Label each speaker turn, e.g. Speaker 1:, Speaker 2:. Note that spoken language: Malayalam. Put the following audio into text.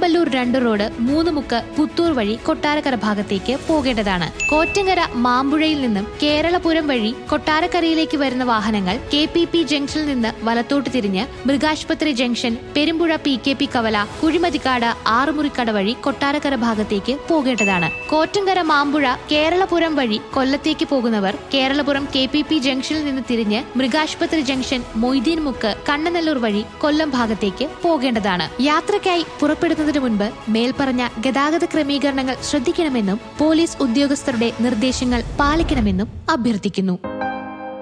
Speaker 1: കൊടുമ്പല്ലൂർ രണ്ട് റോഡ് മൂന്നുമുക്ക് പുത്തൂർ വഴി കൊട്ടാരക്കര ഭാഗത്തേക്ക് പോകേണ്ടതാണ് കോറ്റങ്കര മാമ്പുഴയിൽ നിന്നും കേരളപുരം വഴി കൊട്ടാരക്കരയിലേക്ക് വരുന്ന വാഹനങ്ങൾ കെ പി പി ജംഗ്ഷനിൽ നിന്ന് വലത്തോട്ട് തിരിഞ്ഞ് മൃഗാശുപത്രി junction Perumpuzha P K P കവല കുഴിമതിക്കാട് ആറുമുറിക്കട വഴി കൊട്ടാരക്കര ഭാഗത്തേക്ക് പോകേണ്ടതാണ് കോറ്റങ്കര മാമ്പുഴ കേരളപുരം വഴി കൊല്ലത്തേക്ക് പോകുന്നവർ കേരളപുരം കെ പി പി ജംഗ്ഷനിൽ നിന്ന് തിരിഞ്ഞ് മൃഗാശുപത്രി ജംഗ്ഷൻ മൊയ്തീൻ മുക്ക് കണ്ണനല്ലൂർ വഴി കൊല്ലം ഭാഗത്തേക്ക് പോകേണ്ടതാണ് യാത്രയ്ക്കായി പുറപ്പെടുന്നതിന് മുൻപ് മേൽപ്പറഞ്ഞ ഗതാഗത ക്രമീകരണങ്ങൾ ശ്രദ്ധിക്കണമെന്നും പോലീസ് ഉദ്യോഗസ്ഥരുടെ നിർദ്ദേശങ്ങൾ പാലിക്കണമെന്നും അഭ്യർത്ഥിക്കുന്നു